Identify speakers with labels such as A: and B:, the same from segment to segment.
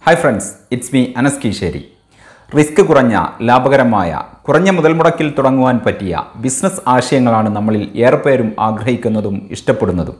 A: hi friends it's me Anas Keeshery risk കുറഞ്ഞ ലാഭകരമായ കുറഞ്ഞ മുതൽ മുടക്കിൽ തുടങ്ങുവാൻ പറ്റിയ ബിസിനസ് ആശയങ്ങളാണ് നമ്മളിൽ ഏറെപ്പേരും ആഗ്രഹിക്കുന്നതും ഇഷ്ടപ്പെടുന്നതും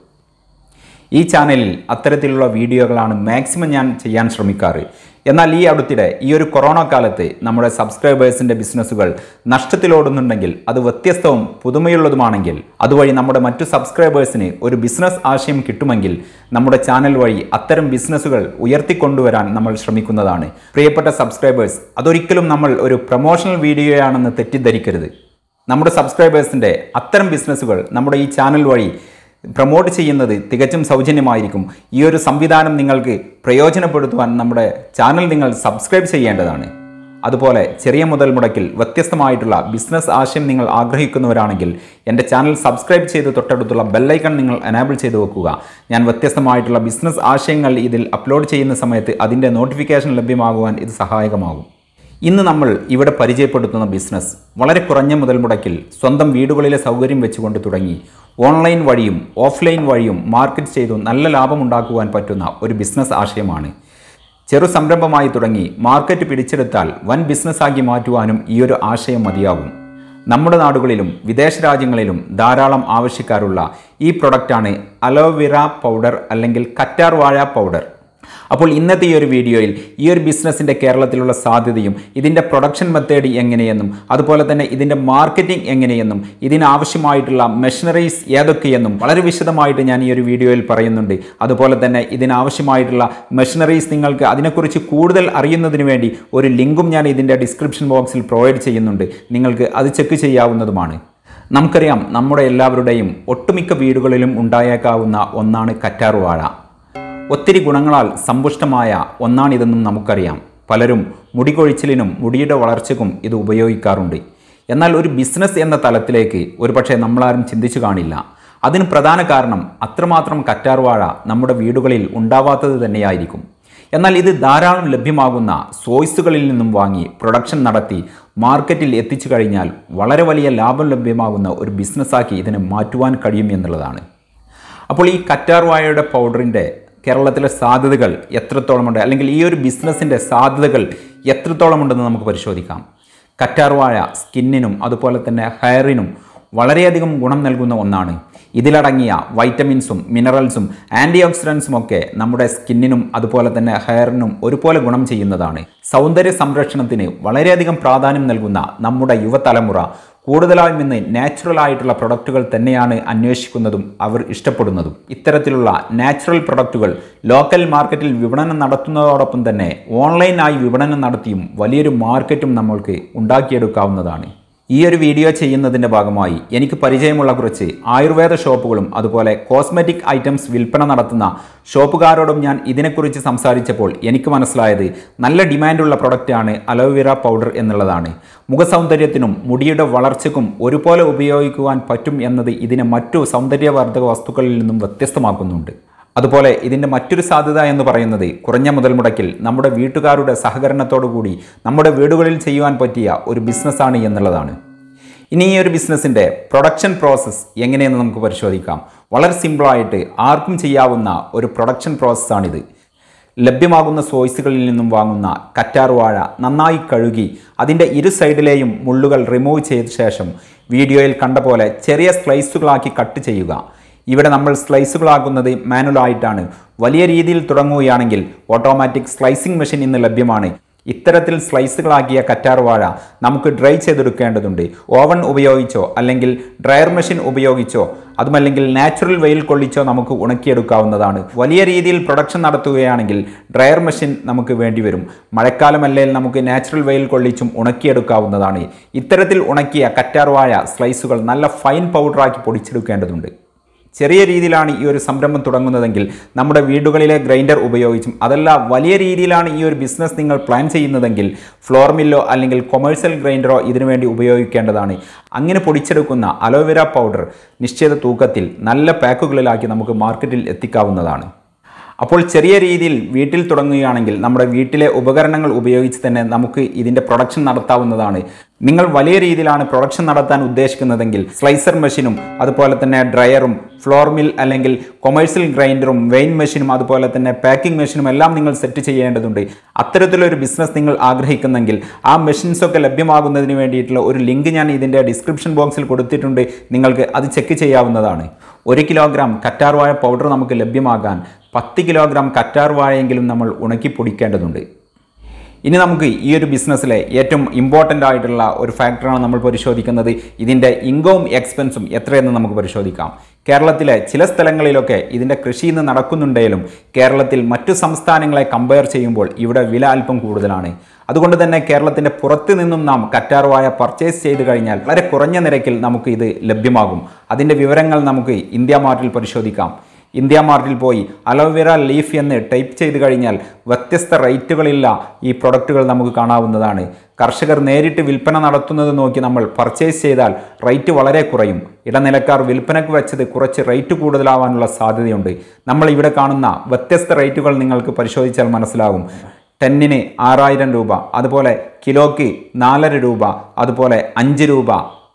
A: ഈ ചാനലിൽ അത്തരത്തിലുള്ള വീഡിയോകളാണ് മാക്സിമം ഞാൻ ചെയ്യാൻ ശ്രമിക്കാറ് എന്നാൽ ഈ അടുത്തിടെ ഈ ഒരു കൊറോണ കാലത്ത് നമ്മുടെ സബ്സ്ക്രൈബേഴ്സിൻ്റെ ബിസിനസ്സുകൾ നഷ്ടത്തിലോടുന്നുണ്ടെങ്കിൽ അത് വ്യത്യസ്തവും പുതുമയുള്ളതുമാണെങ്കിൽ അതുവഴി നമ്മുടെ മറ്റു സബ്സ്ക്രൈബേഴ്സിന് ഒരു ബിസിനസ് ആശയം കിട്ടുമെങ്കിൽ നമ്മുടെ ചാനൽ വഴി അത്തരം ബിസിനസ്സുകൾ ഉയർത്തിക്കൊണ്ടുവരാൻ നമ്മൾ ശ്രമിക്കുന്നതാണ് പ്രിയപ്പെട്ട സബ്സ്ക്രൈബേഴ്സ് അതൊരിക്കലും നമ്മൾ ഒരു പ്രൊമോഷണൽ വീഡിയോയാണെന്ന് തെറ്റിദ്ധരിക്കരുത് നമ്മുടെ സബ്സ്ക്രൈബേഴ്സിൻ്റെ അത്തരം ബിസിനസ്സുകൾ നമ്മുടെ ഈ ചാനൽ വഴി പ്രൊമോട്ട് ചെയ്യുന്നത് തികച്ചും സൗജന്യമായിരിക്കും ഈ ഒരു സംവിധാനം നിങ്ങൾക്ക് പ്രയോജനപ്പെടുത്തുവാൻ നമ്മുടെ ചാനൽ നിങ്ങൾ സബ്സ്ക്രൈബ് ചെയ്യേണ്ടതാണ് അതുപോലെ ചെറിയ മുതൽ മുടക്കിൽ വ്യത്യസ്തമായിട്ടുള്ള ബിസിനസ് ആശയം നിങ്ങൾ ആഗ്രഹിക്കുന്നവരാണെങ്കിൽ എൻ്റെ ചാനൽ സബ്സ്ക്രൈബ് ചെയ്ത് തൊട്ടടുത്തുള്ള ബെല്ലൈക്കൺ നിങ്ങൾ എനാബിൾ ചെയ്ത് വെക്കുക ഞാൻ വ്യത്യസ്തമായിട്ടുള്ള ബിസിനസ് ആശയങ്ങൾ ഇതിൽ അപ്ലോഡ് ചെയ്യുന്ന സമയത്ത് അതിൻ്റെ നോട്ടിഫിക്കേഷൻ ലഭ്യമാകുവാൻ ഇത് സഹായകമാകും ഇന്ന് നമ്മൾ ഇവിടെ പരിചയപ്പെടുത്തുന്ന ബിസിനസ് വളരെ കുറഞ്ഞ മുതൽ മുടക്കിൽ സ്വന്തം വീടുകളിലെ സൗകര്യം വെച്ചുകൊണ്ട് തുടങ്ങി ഓൺലൈൻ വഴിയും ഓഫ്ലൈൻ വഴിയും മാർക്കറ്റ് ചെയ്തു നല്ല ലാഭമുണ്ടാക്കുവാൻ പറ്റുന്ന ഒരു ബിസിനസ് ആശയമാണ് ചെറു സംരംഭമായി തുടങ്ങി മാർക്കറ്റ് പിടിച്ചെടുത്താൽ വൻ ബിസിനസ്സാക്കി മാറ്റുവാനും ഈ ഒരു ആശയം മതിയാകും നമ്മുടെ നാടുകളിലും വിദേശ രാജ്യങ്ങളിലും ധാരാളം ആവശ്യക്കാരുള്ള ഈ പ്രൊഡക്റ്റാണ് അലോവിറ പൗഡർ അല്ലെങ്കിൽ കറ്റാർ വാഴ പൗഡർ അപ്പോൾ ഇന്നത്തെ ഈ ഒരു വീഡിയോയിൽ ഈ ഒരു ബിസിനസ്സിൻ്റെ കേരളത്തിലുള്ള സാധ്യതയും ഇതിൻ്റെ പ്രൊഡക്ഷൻ മെത്തേഡ് എങ്ങനെയെന്നും അതുപോലെ തന്നെ ഇതിൻ്റെ മാർക്കറ്റിംഗ് എങ്ങനെയെന്നും ഇതിനാവശ്യമായിട്ടുള്ള മെഷീനറീസ് ഏതൊക്കെയെന്നും വളരെ വിശദമായിട്ട് ഞാൻ ഈ ഒരു വീഡിയോയിൽ പറയുന്നുണ്ട് അതുപോലെ തന്നെ ഇതിനാവശ്യമായിട്ടുള്ള മെഷീനറീസ് നിങ്ങൾക്ക് അതിനെക്കുറിച്ച് കൂടുതൽ അറിയുന്നതിന് വേണ്ടി ഒരു ലിങ്കും ഞാൻ ഇതിൻ്റെ ഡിസ്ക്രിപ്ഷൻ ബോക്സിൽ പ്രൊവൈഡ് ചെയ്യുന്നുണ്ട് നിങ്ങൾക്ക് അത് ചെക്ക് ചെയ്യാവുന്നതുമാണ് നമുക്കറിയാം നമ്മുടെ എല്ലാവരുടെയും ഒട്ടുമിക്ക വീടുകളിലും ഉണ്ടായേക്കാവുന്ന ഒന്നാണ് കറ്റാർവാഴ ഒത്തിരി ഗുണങ്ങളാൽ സമ്പുഷ്ടമായ ഒന്നാണിതെന്നും നമുക്കറിയാം പലരും മുടി കൊഴിച്ചിലിനും മുടിയുടെ വളർച്ചയ്ക്കും ഇത് ഉപയോഗിക്കാറുണ്ട് എന്നാൽ ഒരു ബിസിനസ് എന്ന തലത്തിലേക്ക് ഒരുപക്ഷെ നമ്മളാരും ചിന്തിച്ചു കാണില്ല അതിന് പ്രധാന കാരണം അത്രമാത്രം കറ്റാർവാഴ നമ്മുടെ വീടുകളിൽ ഉണ്ടാവാത്തത് തന്നെയായിരിക്കും എന്നാൽ ഇത് ധാരാളം ലഭ്യമാകുന്ന സോയ്സുകളിൽ നിന്നും വാങ്ങി പ്രൊഡക്ഷൻ നടത്തി മാർക്കറ്റിൽ എത്തിച്ചു കഴിഞ്ഞാൽ വളരെ വലിയ ലാഭം ലഭ്യമാകുന്ന ഒരു ബിസിനസ്സാക്കി ഇതിനെ മാറ്റുവാൻ കഴിയും എന്നുള്ളതാണ് അപ്പോൾ ഈ കറ്റാർവാഴയുടെ പൗഡറിൻ്റെ കേരളത്തിലെ സാധ്യതകൾ എത്രത്തോളമുണ്ട് അല്ലെങ്കിൽ ഈ ഒരു ബിസിനസ്സിൻ്റെ സാധ്യതകൾ എത്രത്തോളമുണ്ടെന്ന് നമുക്ക് പരിശോധിക്കാം കറ്റാർവാഴ സ്കിന്നിനും അതുപോലെ തന്നെ ഹെയറിനും വളരെയധികം ഗുണം നൽകുന്ന ഒന്നാണ് ഇതിലടങ്ങിയ വൈറ്റമിൻസും മിനറൽസും ആൻറ്റി ഓക്സിഡൻസും ഒക്കെ നമ്മുടെ സ്കിന്നിനും അതുപോലെ തന്നെ ഹെയറിനും ഒരുപോലെ ഗുണം ചെയ്യുന്നതാണ് സൗന്ദര്യ സംരക്ഷണത്തിന് വളരെയധികം പ്രാധാന്യം നൽകുന്ന നമ്മുടെ യുവതലമുറ കൂടുതലായും ഇന്ന് നാച്ചുറൽ ആയിട്ടുള്ള പ്രൊഡക്റ്റുകൾ തന്നെയാണ് അന്വേഷിക്കുന്നതും അവർ ഇഷ്ടപ്പെടുന്നതും ഇത്തരത്തിലുള്ള നാച്ചുറൽ പ്രൊഡക്റ്റുകൾ ലോക്കൽ മാർക്കറ്റിൽ വിപണനം നടത്തുന്നതോടൊപ്പം തന്നെ ഓൺലൈനായി വിപണനം നടത്തിയും വലിയൊരു മാർക്കറ്റും നമ്മൾക്ക് ഉണ്ടാക്കിയെടുക്കാവുന്നതാണ് ഈ ഒരു വീഡിയോ ചെയ്യുന്നതിൻ്റെ ഭാഗമായി എനിക്ക് പരിചയമുള്ള കുറച്ച് ആയുർവേദ ഷോപ്പുകളും അതുപോലെ കോസ്മെറ്റിക് ഐറ്റംസ് വിൽപ്പന നടത്തുന്ന ഷോപ്പുകാരോടും ഞാൻ ഇതിനെക്കുറിച്ച് സംസാരിച്ചപ്പോൾ എനിക്ക് മനസ്സിലായത് നല്ല ഡിമാൻഡുള്ള പ്രൊഡക്റ്റാണ് അലോവേറ പൗഡർ എന്നുള്ളതാണ് മുഖസൗന്ദര്യത്തിനും മുടിയുടെ വളർച്ചയ്ക്കും ഒരുപോലെ ഉപയോഗിക്കുവാൻ പറ്റും എന്നത് ഇതിനെ മറ്റു സൗന്ദര്യവർദ്ധക വസ്തുക്കളിൽ നിന്നും വ്യത്യസ്തമാക്കുന്നുണ്ട് അതുപോലെ ഇതിൻ്റെ മറ്റൊരു സാധ്യത എന്ന് പറയുന്നത് കുറഞ്ഞ മുതൽ മുടക്കിൽ നമ്മുടെ വീട്ടുകാരുടെ സഹകരണത്തോടു കൂടി നമ്മുടെ വീടുകളിൽ ചെയ്യുവാൻ പറ്റിയ ഒരു ബിസിനസ്സാണ് എന്നുള്ളതാണ് ഇനി ഈ ഒരു ബിസിനസ്സിൻ്റെ പ്രൊഡക്ഷൻ പ്രോസസ്സ് എങ്ങനെയെന്ന് നമുക്ക് പരിശോധിക്കാം വളരെ സിമ്പിളായിട്ട് ആർക്കും ചെയ്യാവുന്ന ഒരു പ്രൊഡക്ഷൻ പ്രോസസ്സാണിത് ലഭ്യമാകുന്ന സോയ്സുകളിൽ നിന്നും വാങ്ങുന്ന കറ്റാർ വാഴ നന്നായി കഴുകി അതിൻ്റെ ഇരു സൈഡിലെയും മുള്ളുകൾ റിമൂവ് ചെയ്ത ശേഷം വീഡിയോയിൽ കണ്ട പോലെ ചെറിയ സ്ലൈസുകളാക്കി കട്ട് ചെയ്യുക ഇവിടെ നമ്മൾ സ്ലൈസുകളാക്കുന്നത് മാനുവലായിട്ടാണ് വലിയ രീതിയിൽ തുടങ്ങുകയാണെങ്കിൽ ഓട്ടോമാറ്റിക് സ്ലൈസിംഗ് മെഷീൻ ഇന്ന് ലഭ്യമാണ് ഇത്തരത്തിൽ സ്ലൈസുകളാക്കിയ കറ്റാർ വാഴ നമുക്ക് ഡ്രൈ ചെയ്തെടുക്കേണ്ടതുണ്ട് ഓവൺ ഉപയോഗിച്ചോ അല്ലെങ്കിൽ ഡ്രയർ മെഷീൻ ഉപയോഗിച്ചോ അതുമല്ലെങ്കിൽ നാച്ചുറൽ വെയിൽ കൊള്ളിച്ചോ നമുക്ക് ഉണക്കിയെടുക്കാവുന്നതാണ് വലിയ രീതിയിൽ പ്രൊഡക്ഷൻ നടത്തുകയാണെങ്കിൽ ഡ്രയർ മെഷീൻ നമുക്ക് വേണ്ടിവരും മഴക്കാലമല്ലേൽ നമുക്ക് നാച്ചുറൽ വെയിൽ കൊള്ളിച്ചും ഉണക്കിയെടുക്കാവുന്നതാണ് ഇത്തരത്തിൽ ഉണക്കിയ കറ്റാർ വാഴ സ്ലൈസുകൾ നല്ല ഫൈൻ പൗഡറാക്കി പൊടിച്ചെടുക്കേണ്ടതുണ്ട് ചെറിയ രീതിയിലാണ് ഈ ഒരു സംരംഭം തുടങ്ങുന്നതെങ്കിൽ നമ്മുടെ വീടുകളിലെ ഗ്രൈൻഡർ ഉപയോഗിച്ചും അതല്ല വലിയ രീതിയിലാണ് ഈ ഒരു ബിസിനസ് നിങ്ങൾ പ്ലാൻ ചെയ്യുന്നതെങ്കിൽ ഫ്ലോർ മില്ലോ അല്ലെങ്കിൽ കൊമേഴ്സ്യൽ ഗ്രൈൻഡറോ ഇതിനു വേണ്ടി ഉപയോഗിക്കേണ്ടതാണ് അങ്ങനെ പൊടിച്ചെടുക്കുന്ന അലോവേര പൗഡർ നിശ്ചിത തൂക്കത്തിൽ നല്ല പാക്കുകളിലാക്കി നമുക്ക് മാർക്കറ്റിൽ എത്തിക്കാവുന്നതാണ് അപ്പോൾ ചെറിയ രീതിയിൽ വീട്ടിൽ തുടങ്ങുകയാണെങ്കിൽ നമ്മുടെ വീട്ടിലെ ഉപകരണങ്ങൾ ഉപയോഗിച്ച് തന്നെ നമുക്ക് ഇതിൻ്റെ പ്രൊഡക്ഷൻ നടത്താവുന്നതാണ് നിങ്ങൾ വലിയ രീതിയിലാണ് പ്രൊഡക്ഷൻ നടത്താൻ ഉദ്ദേശിക്കുന്നതെങ്കിൽ സ്ലൈസർ മെഷീനും അതുപോലെ തന്നെ ഡ്രയറും ഫ്ലോർ മിൽ അല്ലെങ്കിൽ കൊമേഴ്സ്യൽ ഗ്രൈൻഡറും വെയിൻ മെഷീനും അതുപോലെ തന്നെ പാക്കിംഗ് മെഷീനും എല്ലാം നിങ്ങൾ സെറ്റ് ചെയ്യേണ്ടതുണ്ട് അത്തരത്തിലൊരു ബിസിനസ് നിങ്ങൾ ആഗ്രഹിക്കുന്നെങ്കിൽ ആ മെഷീൻസ് ഒക്കെ ലഭ്യമാകുന്നതിന് വേണ്ടിയിട്ടുള്ള ഒരു ലിങ്ക് ഞാൻ ഇതിൻ്റെ ഡിസ്ക്രിപ്ഷൻ ബോക്സിൽ കൊടുത്തിട്ടുണ്ട് നിങ്ങൾക്ക് അത് ചെക്ക് ചെയ്യാവുന്നതാണ് ഒരു കിലോഗ്രാം കറ്റാർ വാഴ പൗഡർ നമുക്ക് ലഭ്യമാകാൻ പത്ത് കിലോഗ്രാം കറ്റാർ വാഴയെങ്കിലും നമ്മൾ ഉണക്കി പൊടിക്കേണ്ടതുണ്ട് ഇനി നമുക്ക് ഈ ഒരു ബിസിനസ്സിലെ ഏറ്റവും ഇമ്പോർട്ടൻ്റ് ആയിട്ടുള്ള ഒരു ഫാക്ടറാണ് നമ്മൾ പരിശോധിക്കുന്നത് ഇതിൻ്റെ ഇൻകവും എക്സ്പെൻസും എത്രയെന്ന് നമുക്ക് പരിശോധിക്കാം കേരളത്തിലെ ചില സ്ഥലങ്ങളിലൊക്കെ ഇതിൻ്റെ കൃഷി ഇന്ന് നടക്കുന്നുണ്ടെങ്കിലും കേരളത്തിൽ മറ്റു സംസ്ഥാനങ്ങളെ കമ്പയർ ചെയ്യുമ്പോൾ ഇവിടെ വില അല്പം കൂടുതലാണ് അതുകൊണ്ട് തന്നെ കേരളത്തിൻ്റെ പുറത്ത് നിന്നും നാം കറ്റാർവായ പർച്ചേസ് ചെയ്ത് കഴിഞ്ഞാൽ വളരെ കുറഞ്ഞ നിരക്കിൽ നമുക്ക് ഇത് ലഭ്യമാകും അതിൻ്റെ വിവരങ്ങൾ നമുക്ക് ഇന്ത്യ മാർട്ടിൽ പരിശോധിക്കാം ഇന്ത്യ മാർട്ടിൽ പോയി അലോവേര ലീഫ് എന്ന് ടൈപ്പ് ചെയ്ത് കഴിഞ്ഞാൽ വ്യത്യസ്ത റേറ്റുകളില്ല ഈ പ്രൊഡക്റ്റുകൾ നമുക്ക് കാണാവുന്നതാണ് കർഷകർ നേരിട്ട് വിൽപ്പന നടത്തുന്നത് നോക്കി നമ്മൾ പർച്ചേസ് ചെയ്താൽ റേറ്റ് വളരെ കുറയും ഇടനിലക്കാർ വിൽപ്പനയ്ക്ക് വെച്ചത് കുറച്ച് റേറ്റ് കൂടുതലാവാനുള്ള സാധ്യതയുണ്ട് നമ്മൾ ഇവിടെ കാണുന്ന വ്യത്യസ്ത റേറ്റുകൾ നിങ്ങൾക്ക് പരിശോധിച്ചാൽ മനസ്സിലാകും ടെന്നിന് ആറായിരം രൂപ അതുപോലെ കിലോയ്ക്ക് നാലര രൂപ അതുപോലെ അഞ്ച് രൂപ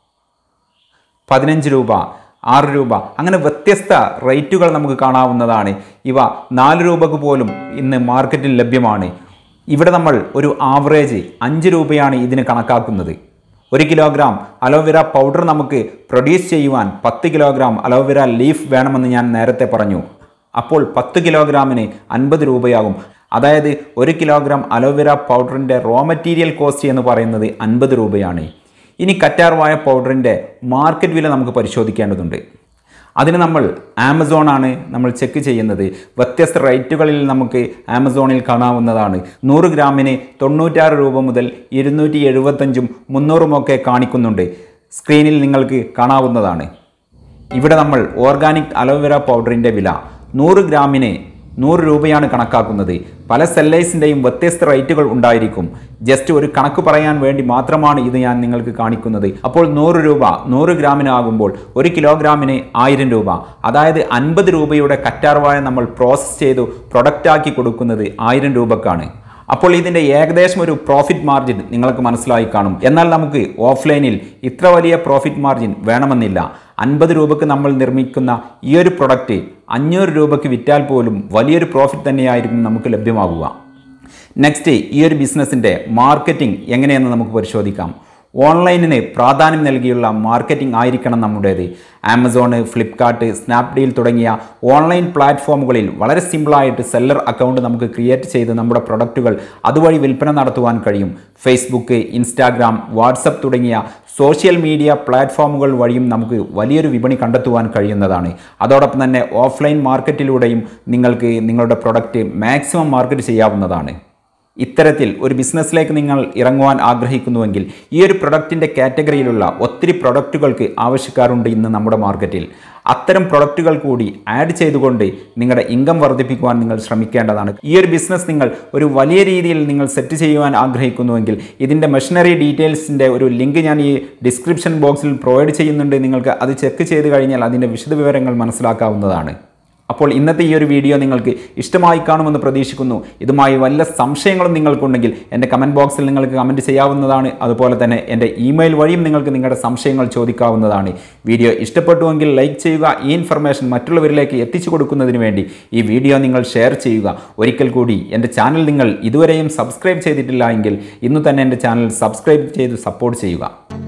A: പതിനഞ്ച് രൂപ ആറ് രൂപ അങ്ങനെ വ്യത്യസ്ത റേറ്റുകൾ നമുക്ക് കാണാവുന്നതാണ് ഇവ നാല് രൂപക്ക് പോലും ഇന്ന് മാർക്കറ്റിൽ ലഭ്യമാണ് ഇവിടെ നമ്മൾ ഒരു ആവറേജ് അഞ്ച് രൂപയാണ് ഇതിന് കണക്കാക്കുന്നത് ഒരു കിലോഗ്രാം അലോവേര പൗഡർ നമുക്ക് പ്രൊഡ്യൂസ് ചെയ്യുവാൻ പത്ത് കിലോഗ്രാം അലോവേര ലീഫ് വേണമെന്ന് ഞാൻ നേരത്തെ പറഞ്ഞു അപ്പോൾ പത്ത് കിലോഗ്രാമിന് അൻപത് രൂപയാകും അതായത് ഒരു കിലോഗ്രാം അലോവേര പൗഡറിൻ്റെ റോ മെറ്റീരിയൽ കോസ്റ്റ് എന്ന് പറയുന്നത് അൻപത് രൂപയാണ് ഇനി കറ്റാർ വാഴ പൗഡറിൻ്റെ മാർക്കറ്റ് വില നമുക്ക് പരിശോധിക്കേണ്ടതുണ്ട് അതിന് നമ്മൾ ആമസോണാണ് നമ്മൾ ചെക്ക് ചെയ്യുന്നത് വ്യത്യസ്ത റേറ്റുകളിൽ നമുക്ക് ആമസോണിൽ കാണാവുന്നതാണ് നൂറ് ഗ്രാമിന് തൊണ്ണൂറ്റാറ് രൂപ മുതൽ ഇരുന്നൂറ്റി എഴുപത്തഞ്ചും മുന്നൂറുമൊക്കെ കാണിക്കുന്നുണ്ട് സ്ക്രീനിൽ നിങ്ങൾക്ക് കാണാവുന്നതാണ് ഇവിടെ നമ്മൾ ഓർഗാനിക് അലോവേര പൗഡറിൻ്റെ വില നൂറ് ഗ്രാമിന് നൂറ് രൂപയാണ് കണക്കാക്കുന്നത് പല സെല്ലേഴ്സിൻ്റെയും വ്യത്യസ്ത റേറ്റുകൾ ഉണ്ടായിരിക്കും ജസ്റ്റ് ഒരു കണക്ക് പറയാൻ വേണ്ടി മാത്രമാണ് ഇത് ഞാൻ നിങ്ങൾക്ക് കാണിക്കുന്നത് അപ്പോൾ നൂറ് രൂപ നൂറ് ഗ്രാമിനാകുമ്പോൾ ഒരു കിലോഗ്രാമിന് ആയിരം രൂപ അതായത് അൻപത് രൂപയുടെ കറ്റാർവാഴ നമ്മൾ പ്രോസസ്സ് ചെയ്തു പ്രൊഡക്റ്റാക്കി കൊടുക്കുന്നത് ആയിരം രൂപക്കാണ് അപ്പോൾ ഇതിൻ്റെ ഏകദേശം ഒരു പ്രോഫിറ്റ് മാർജിൻ നിങ്ങൾക്ക് മനസ്സിലായി കാണും എന്നാൽ നമുക്ക് ഓഫ്ലൈനിൽ ഇത്ര വലിയ പ്രോഫിറ്റ് മാർജിൻ വേണമെന്നില്ല അൻപത് രൂപക്ക് നമ്മൾ നിർമ്മിക്കുന്ന ഈ ഒരു പ്രൊഡക്റ്റ് അഞ്ഞൂറ് രൂപയ്ക്ക് വിറ്റാൽ പോലും വലിയൊരു പ്രോഫിറ്റ് തന്നെയായിരിക്കും നമുക്ക് ലഭ്യമാകുക നെക്സ്റ്റ് ഈ ഒരു ബിസിനസ്സിൻ്റെ മാർക്കറ്റിംഗ് എങ്ങനെയെന്ന് നമുക്ക് പരിശോധിക്കാം ഓൺലൈനിന് പ്രാധാന്യം നൽകിയുള്ള മാർക്കറ്റിംഗ് ആയിരിക്കണം നമ്മുടേത് ആമസോണ് ഫ്ലിപ്കാർട്ട് സ്നാപ്ഡീൽ തുടങ്ങിയ ഓൺലൈൻ പ്ലാറ്റ്ഫോമുകളിൽ വളരെ സിമ്പിളായിട്ട് സെല്ലർ അക്കൗണ്ട് നമുക്ക് ക്രിയേറ്റ് ചെയ്ത് നമ്മുടെ പ്രൊഡക്റ്റുകൾ അതുവഴി വിൽപ്പന നടത്തുവാൻ കഴിയും ഫേസ്ബുക്ക് ഇൻസ്റ്റാഗ്രാം വാട്സപ്പ് തുടങ്ങിയ സോഷ്യൽ മീഡിയ പ്ലാറ്റ്ഫോമുകൾ വഴിയും നമുക്ക് വലിയൊരു വിപണി കണ്ടെത്തുവാൻ കഴിയുന്നതാണ് അതോടൊപ്പം തന്നെ ഓഫ്ലൈൻ മാർക്കറ്റിലൂടെയും നിങ്ങൾക്ക് നിങ്ങളുടെ പ്രൊഡക്റ്റ് മാക്സിമം മാർക്കറ്റ് ചെയ്യാവുന്നതാണ് ഇത്തരത്തിൽ ഒരു ബിസിനസ്സിലേക്ക് നിങ്ങൾ ഇറങ്ങുവാൻ ആഗ്രഹിക്കുന്നുവെങ്കിൽ ഈ ഒരു പ്രൊഡക്റ്റിൻ്റെ കാറ്റഗറിയിലുള്ള ഒത്തിരി പ്രൊഡക്റ്റുകൾക്ക് ആവശ്യക്കാരുണ്ട് ഇന്ന് നമ്മുടെ മാർക്കറ്റിൽ അത്തരം പ്രൊഡക്റ്റുകൾ കൂടി ആഡ് ചെയ്തുകൊണ്ട് നിങ്ങളുടെ ഇൻകം വർദ്ധിപ്പിക്കുവാൻ നിങ്ങൾ ശ്രമിക്കേണ്ടതാണ് ഈ ഒരു ബിസിനസ് നിങ്ങൾ ഒരു വലിയ രീതിയിൽ നിങ്ങൾ സെറ്റ് ചെയ്യുവാൻ ആഗ്രഹിക്കുന്നുവെങ്കിൽ ഇതിൻ്റെ മെഷീനറി ഡീറ്റെയിൽസിൻ്റെ ഒരു ലിങ്ക് ഞാൻ ഈ ഡിസ്ക്രിപ്ഷൻ ബോക്സിൽ പ്രൊവൈഡ് ചെയ്യുന്നുണ്ട് നിങ്ങൾക്ക് അത് ചെക്ക് ചെയ്ത് കഴിഞ്ഞാൽ അതിൻ്റെ വിശദവിവരങ്ങൾ മനസ്സിലാക്കാവുന്നതാണ് അപ്പോൾ ഇന്നത്തെ ഈ ഒരു വീഡിയോ നിങ്ങൾക്ക് ഇഷ്ടമായി കാണുമെന്ന് പ്രതീക്ഷിക്കുന്നു ഇതുമായി വല്ല സംശയങ്ങളും നിങ്ങൾക്കുണ്ടെങ്കിൽ എൻ്റെ കമൻറ്റ് ബോക്സിൽ നിങ്ങൾക്ക് കമൻറ്റ് ചെയ്യാവുന്നതാണ് അതുപോലെ തന്നെ എൻ്റെ ഇമെയിൽ വഴിയും നിങ്ങൾക്ക് നിങ്ങളുടെ സംശയങ്ങൾ ചോദിക്കാവുന്നതാണ് വീഡിയോ ഇഷ്ടപ്പെട്ടുവെങ്കിൽ ലൈക്ക് ചെയ്യുക ഈ ഇൻഫർമേഷൻ മറ്റുള്ളവരിലേക്ക് എത്തിച്ചു കൊടുക്കുന്നതിന് വേണ്ടി ഈ വീഡിയോ നിങ്ങൾ ഷെയർ ചെയ്യുക ഒരിക്കൽ കൂടി എൻ്റെ ചാനൽ നിങ്ങൾ ഇതുവരെയും സബ്സ്ക്രൈബ് ചെയ്തിട്ടില്ല എങ്കിൽ ഇന്ന് തന്നെ എൻ്റെ ചാനൽ സബ്സ്ക്രൈബ് ചെയ്ത് സപ്പോർട്ട് ചെയ്യുക